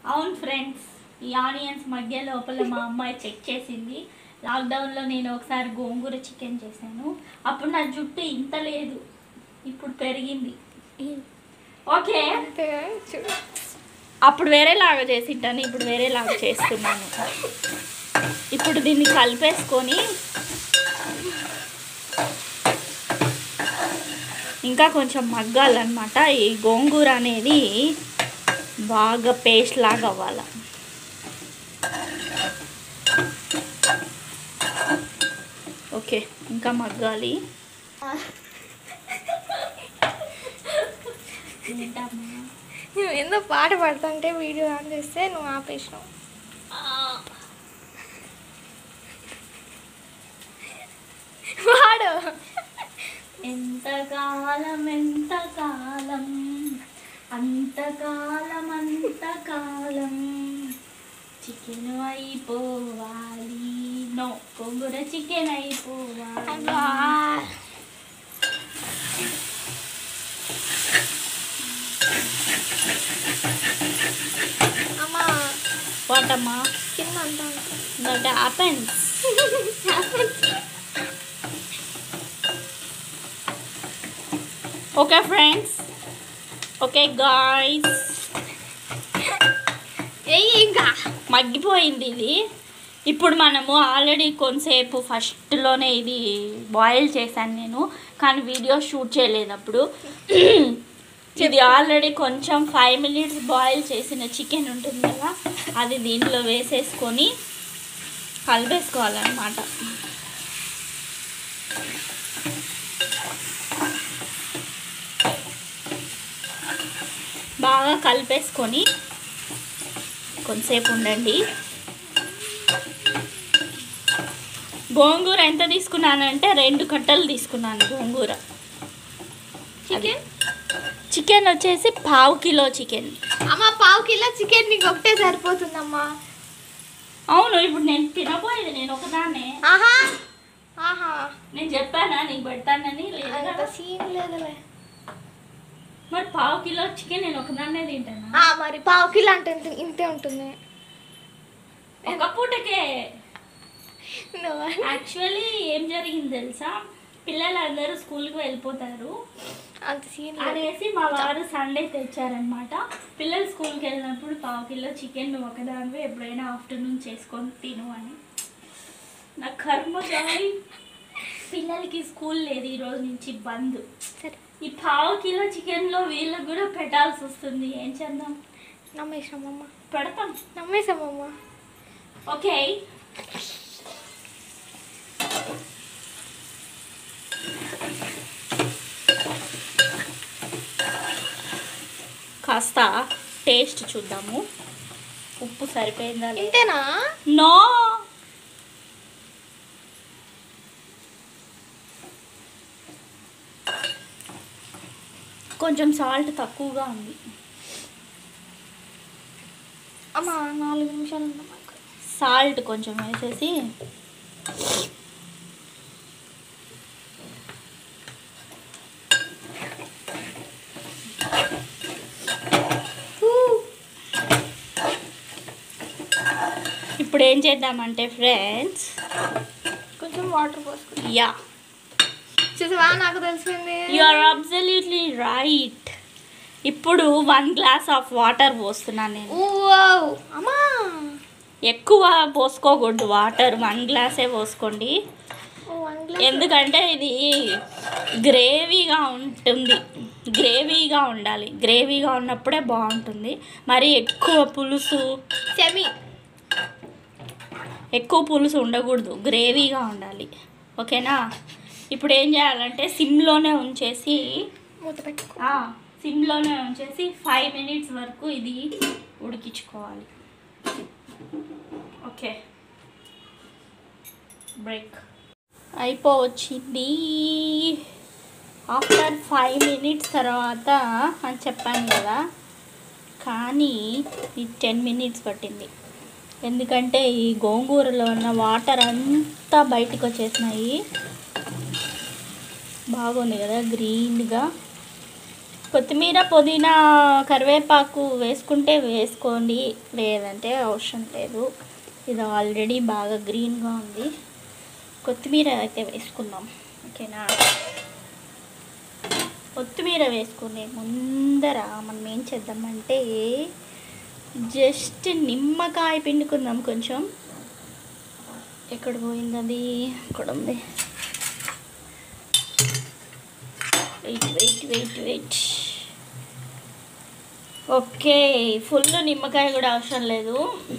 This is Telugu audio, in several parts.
అవును ఫ్రెండ్స్ ఈ ఆనియన్స్ మధ్య లోపల మా అమ్మాయి చెక్ చేసింది లాక్డౌన్లో నేను ఒకసారి గోంగూర చికెన్ చేశాను అప్పుడు నా జుట్టు ఇంత లేదు ఇప్పుడు పెరిగింది ఓకే అంతే చూడు అప్పుడు వేరేలాగా చేసింటాను ఇప్పుడు వేరేలాగా చేస్తున్నాను ఇప్పుడు దీన్ని కలిపేసుకొని ఇంకా కొంచెం మగ్గాలన్నమాట ఈ గోంగూర అనేది బాగా పేస్ట్ లాగా అవ్వాలి ఓకే ఇంకా మగ్గాలి ఏంటమ్మా నువ్వు ఏందో పాట పాడుతుంటే వీడియో ఆన్ చేస్తే నువ్వు ఆపేసినావు వాడు ఎంతకాలం ఎంతకాలం అంతకాలం అంతకాలం చికెన్ అయిపోవాలి నో కొంగుర చికెన్ అయిపోవాలి అబ్బా. అమ్మా వాటమ్మా కింద అంతా that happens okay friends okay guys ఏయ్ ఇంకా మగ్గిపోయింది ఇది ఇప్పుడు మనము ఆల్రెడీ కొంతసేపు ఫస్ట్లోనే ఇది బాయిల్ చేశాను నేను కానీ వీడియో షూట్ చేయలేదు అప్పుడు ఇది ఆల్రెడీ కొంచెం ఫైవ్ మినిట్స్ బాయిల్ చేసిన చికెన్ ఉంటుంది కదా అది దీంట్లో వేసేసుకొని కలిపేసుకోవాలన్నమాట బాగా కలిపేసుకొని కొంతసేపు ఉండండి గోంగూర ఎంత తీసుకున్నానంటే రెండు కట్టలు తీసుకున్నాను గోంగూర చికెన్ చికెన్ వచ్చేసి పావు కిలో చికెన్ అమ్మ పావు కిలో చికెన్ నీకు ఒకటే సరిపోతుందమ్మా అవును ఇప్పుడు నేను తినబోయేది నేను ఒకదాన్నే ఆహా ఆహా నేను చెప్పానా నీకు పెడతానని లేదు అంత కదా సీన్ లేదులే మరి పావు కిలో చికెన్ నేను ఒకదాన్నే తింటానా ఆ, మరి పావు కిలో అంటే ఇంత- ఇంతే ఉంటుంది ఒక పూటకే నువ్వు యాక్చువల్లీ ఏం జరిగింది తెలుసా పిల్లలందరూ స్కూల్కి వెళ్ళిపోతారు అంత సీన్ లేదు అనేసి మా వారు సండే తెచ్చారనమాట పిల్లలు స్కూల్కి వెళ్ళినప్పుడు పావు కిలో చికెన్ నువ్వు ఒకదానివే ఎప్పుడైనా ఆఫ్టర్నూన్ చేసుకొని తిను అని నా కర్మ గాలి పిల్లలకి స్కూల్ లేదు ఈ రోజు నుంచి బంద్ సరే ఈ పావు కిలో చికెన్లో వీళ్ళకి కూడా పెట్టాల్సి వస్తుంది ఏం చేద్దాం నమ్మేసామమ్మ పెడతాం నమ్మేసామమ్మ ఓకే కాస్త టేస్ట్ చూద్దాము ఉప్పు సరిపోయిందా లేదా ఇంతేనా నో కొంచెం సాల్ట్ తక్కువగా ఉంది అమ్మ నాలుగు నిమిషాలు ఉందమ్మా సాల్ట్ కొంచెం వేసేసి ఇప్పుడు ఏం చేద్దామంటే ఫ్రెండ్స్ కొంచెం వాటర్ పోసుకుంటాం యా చూసావా నాకు తెలిసింది యు ఆర్ అబ్సల్యూట్లీ రైట్ ఇప్పుడు వన్ గ్లాస్ ఆఫ్ వాటర్ పోస్తున్నాను నేను వావ్ అమ్మా ఎక్కువ పోసుకోకూడదు వాటర్ వన్ గ్లాసే పోసుకోండి ఓ వన్ గ్లాస్ ఎందుకంటే ఇది గ్రేవీగా ఉంటుంది గ్రేవీగా ఉండాలి గ్రేవీగా ఉన్నప్పుడే బాగుంటుంది మరి ఎక్కువ పులుసు సెమి ఎక్కువ పులుసు ఉండకూడదు గ్రేవీగా ఉండాలి ఓకేనా ఇప్పుడు ఏం చేయాలంటే సిమ్లోనే ఉంచేసి మూత పెట్టుకో ఆ, సిమ్లోనే ఉంచేసి ఫైవ్ మినిట్స్ వరకు ఇది ఉడికించుకోవాలి ఓకే బ్రేక్ అయిపోవచ్చింది ఆఫ్టర్ ఫైవ్ మినిట్స్ తర్వాత అని చెప్పాను కదా కానీ ఈ టెన్ మినిట్స్ పట్టింది ఎందుకంటే ఈ గోంగూరలో ఉన్న వాటర్ అంతా బయటకు వచ్చేసినాయి బాగుంది కదా గ్రీన్గా కొత్తిమీర పుదీనా కరివేపాకు వేసుకుంటే వేసుకోండి లేదంటే అవసరం లేదు ఇది ఆల్రెడీ బాగా గ్రీన్గా ఉంది కొత్తిమీర అయితే వేసుకుందాం ఓకేనా కొత్తిమీర వేసుకునే ముందర మనం ఏం చేద్దామంటే జస్ట్ నిమ్మకాయ పిండుకుందాం కొంచెం ఎక్కడ పోయింది అది ఇక్కడ ఉంది wait wait wait wait okay full నిమ్మకాయ కూడా అవసరం లేదు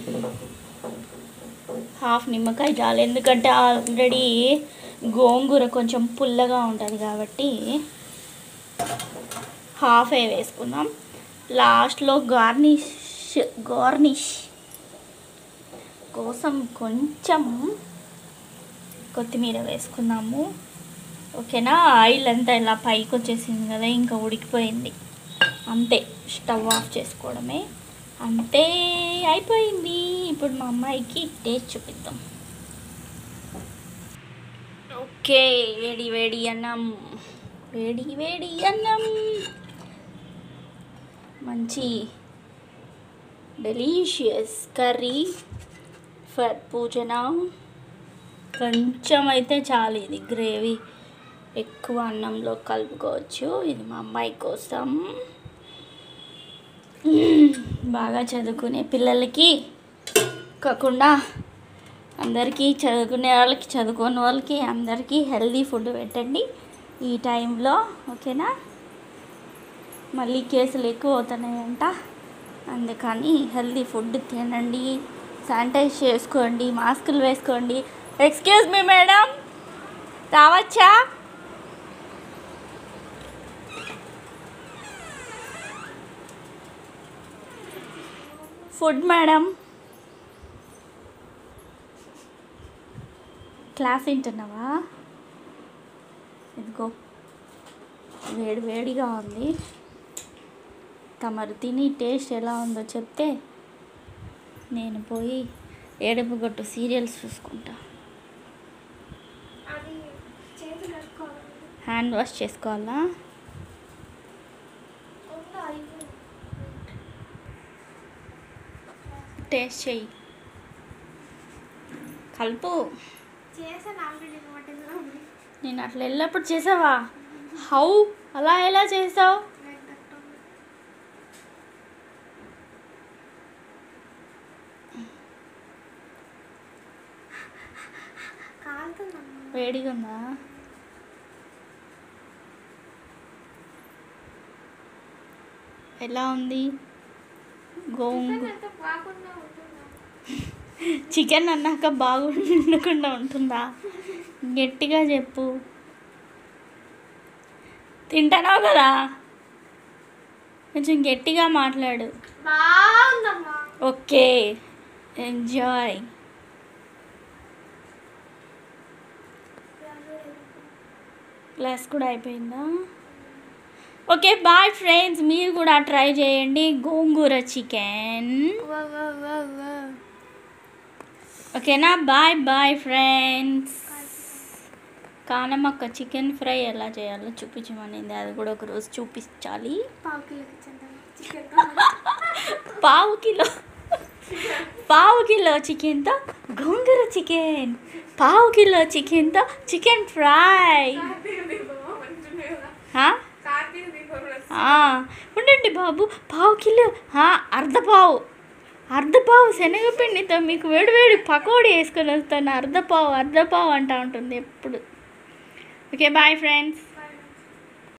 హాఫ్ నిమ్మకాయ చాలు ఎందుకంటే ఆల్రెడీ గోంగూర కొంచెం పుల్లగా ఉంటుంది కాబట్టి హాఫే వేసుకుందాం లాస్ట్లో గార్నిష్ గార్నిష్ కోసం కొంచెం కొత్తిమీర వేసుకుందాము ఓకేనా ఆయిల్ అంతా ఇలా పైకి వచ్చేసింది కదా ఇంకా ఉడికిపోయింది అంతే స్టవ్ ఆఫ్ చేసుకోవడమే అంతే అయిపోయింది ఇప్పుడు మా అమ్మాయికి టేస్ట్ చూపిద్దాం ఓకే వేడి వేడి అన్నం వేడి వేడి అన్నం మంచి డెలీషియస్ కర్రీ ఫర్ పూజన కొంచెం అయితే చాలు ఇది గ్రేవీ ఎక్కువ అన్నంలో కలుపుకోవచ్చు ఇది మా అమ్మాయి కోసం బాగా చదువుకునే పిల్లలకి కాకుండా అందరికీ చదువుకునే వాళ్ళకి చదువుకునే వాళ్ళకి అందరికీ హెల్దీ ఫుడ్ పెట్టండి ఈ టైంలో ఓకేనా మళ్ళీ కేసులు ఎక్కువ అవుతున్నాయంట అందుకని హెల్దీ ఫుడ్ తినండి శానిటైజ్ చేసుకోండి మాస్కులు వేసుకోండి ఎక్స్క్యూజ్ మీ మేడం రావచ్చా ఫుడ్ మేడం క్లాస్ వింటున్నావా ఇదిగో వేడి వేడిగా ఉంది తమరు తిని టేస్ట్ ఎలా ఉందో చెప్తే నేను పోయి ఏడుపు గొట్టు సీరియల్స్ చూసుకుంటా అది చేతులు కట్టుకోవాలి హ్యాండ్ వాష్ చేసుకోవాలా ఉందా అయిపోయింది టేస్ట్ చెయ్యి కలుపు చేసాను ఆల్రెడీ వాటిలో నేను అట్లా వెళ్ళినప్పుడు చేసావా హౌ అలా ఎలా చేసావు కాలుతుందమ్మా వేడిగా ఉందా ఎలా ఉంది గోంగు ఎంత బాగుందా ఉంటుందా చికెన్ అన్నాక బాగుండకుండా ఉంటుందా గట్టిగా చెప్పు తింటానావు కదా కొంచెం గట్టిగా మాట్లాడు బాగుందమ్మా ఓకే ఎంజాయ్ క్లాస్ కూడా అయిపోయిందా ఓకే బాయ్ ఫ్రెండ్స్ మీరు కూడా ట్రై చేయండి గోంగూర చికెన్ ఓకేనా బాయ్ బాయ్ ఫ్రెండ్స్ కానమక్క చికెన్ ఫ్రై ఎలా చేయాలో చూపించమనింది అది కూడా ఒకరోజు చూపించాలి పావు కిలోకి చెందాను చికెన్ పావు కిలో పావు కిలో చికెన్తో గోంగూర చికెన్ పావు కిలో చికెన్తో చికెన్ ఫ్రై హా? ఆ, ఉండండి బాబు పావు కిలో ఆ, అర్ధ పావు అర్ధ పావు శనగపిండితో మీకు వేడి వేడి పకోడీ వేసుకొని వస్తాను అర్ధ పావు అర్ధ పావు అంటా ఉంటుంది ఎప్పుడు ఓకే బాయ్ ఫ్రెండ్స్